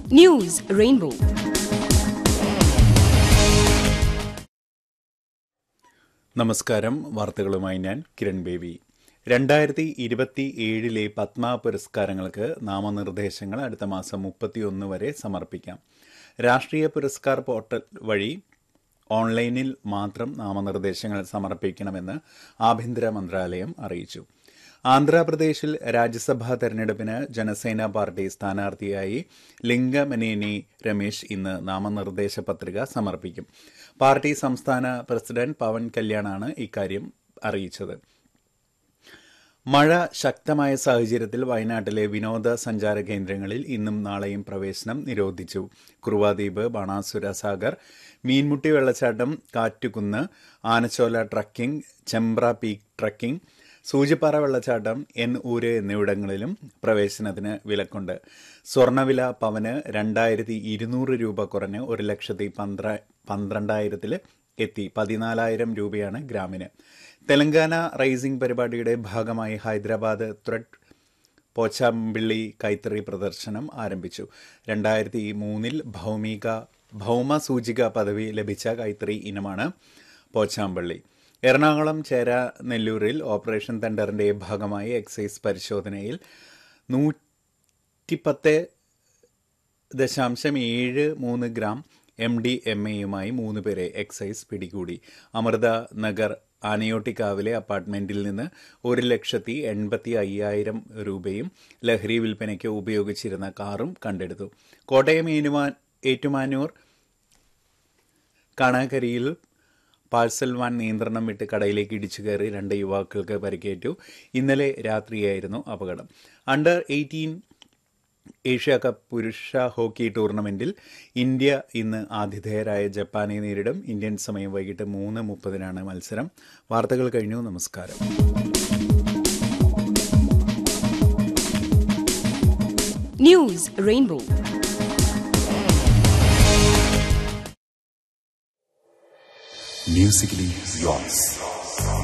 News rainbow നമസ്കാരം വാർത്തകളുമായി ഞാൻ കിരൺ ബേബി രണ്ടായിരത്തി ഇരുപത്തി ഏഴിലെ പത്മ പുരസ്കാരങ്ങൾക്ക് നാമനിർദ്ദേശങ്ങൾ അടുത്ത മാസം മുപ്പത്തിയൊന്ന് വരെ സമർപ്പിക്കാം രാഷ്ട്രീയ പുരസ്കാർ പോർട്ടൽ വഴി ഓൺലൈനിൽ മാത്രം നാമനിർദ്ദേശങ്ങൾ സമർപ്പിക്കണമെന്ന് ആഭ്യന്തര മന്ത്രാലയം അറിയിച്ചു ആന്ധ്രാപ്രദേശിൽ രാജ്യസഭാ തെരഞ്ഞെടുപ്പിന് ജനസേന പാർട്ടി സ്ഥാനാർത്ഥിയായി ലിംഗമനേനി രമേശ് ഇന്ന് നാമനിർദ്ദേശ പത്രിക സമർപ്പിക്കും പാർട്ടി സംസ്ഥാന പ്രസിഡന്റ് പവൻ കല്യാണാണ് ഇക്കാര്യം അറിയിച്ചത് മഴ ശക്തമായ സാഹചര്യത്തിൽ വയനാട്ടിലെ വിനോദസഞ്ചാര കേന്ദ്രങ്ങളിൽ ഇന്നും നാളെയും പ്രവേശനം നിരോധിച്ചു കുറുവാദ്വീപ് ബാണാസുര സാഗർ മീൻമുട്ടി വെള്ളച്ചാട്ടം Kattukunnu Anachola trekking Chembra peak trekking Soochippara വെള്ളച്ചാട്ടം എൻ ഊര് എന്നിവിടങ്ങളിലും പ്രവേശനത്തിന് വിലക്കുണ്ട് സ്വർണ്ണവില പവന് രണ്ടായിരത്തി ഇരുന്നൂറ് രൂപ കുറഞ്ഞ് ഒരു ലക്ഷത്തി പന്ത്ര പന്ത്രണ്ടായിരത്തിൽ എത്തി പതിനാലായിരം രൂപയാണ് ഗ്രാമിന് തെലങ്കാന റൈസിംഗ് പരിപാടിയുടെ ഭാഗമായി ഹൈദരാബാദ് ത്രെഡ് പോച്ചാമ്പിള്ളി കൈത്തറി പ്രദർശനം ആരംഭിച്ചു രണ്ടായിരത്തി മൂന്നിൽ ഭൗമിക ഭൗമ സൂചിക പദവി ലഭിച്ച കൈത്തറി ഇനമാണ് പോച്ചാമ്പള്ളി എറണാകുളം ചേര നെല്ലൂരിൽ ഓപ്പറേഷൻ തണ്ടറിന്റെ ഭാഗമായി എക്സൈസ് പരിശോധനയിൽ നൂറ്റിപ്പത്ത് ദശാംശം ഏഴ് മൂന്ന് ഗ്രാം എം ഡി എം എയുമായി മൂന്ന് പേരെ എക്സൈസ് പിടികൂടി അമൃത നഗർ ആനയോട്ടിക്കാവിലെ അപ്പാർട്ട്മെന്റിൽ നിന്ന് ഒരു ലക്ഷത്തി എൺപത്തി അയ്യായിരം രൂപയും ലഹരി വിൽപ്പനയ്ക്ക് ഉപയോഗിച്ചിരുന്ന കാറും കണ്ടെടുത്തു കോട്ടയം ഏനുമാൻ ഏറ്റുമാനൂർ കാണാക്കരിയിൽ പാഴ്സൽ വാൻ നിയന്ത്രണം വിട്ട് കടയിലേക്ക് ഇടിച്ചു കയറി രണ്ട് യുവാക്കൾക്ക് പരിക്കേറ്റു ഇന്നലെ രാത്രിയായിരുന്നു അപകടം അണ്ടർ എയ്റ്റീൻ ഏഷ്യ കപ്പ് പുരുഷ ഹോക്കി ടൂർണമെന്റിൽ ഇന്ത്യ ഇന്ന് ആതിഥേയരായ ജപ്പാനെ നേരിടും ഇന്ത്യൻ സമയം വൈകിട്ട് മൂന്ന് മുപ്പതിനാണ് മത്സരം വാർത്തകൾ കഴിഞ്ഞു നമസ്കാരം ന്യൂസ് റെയിൻബോ Musically yours.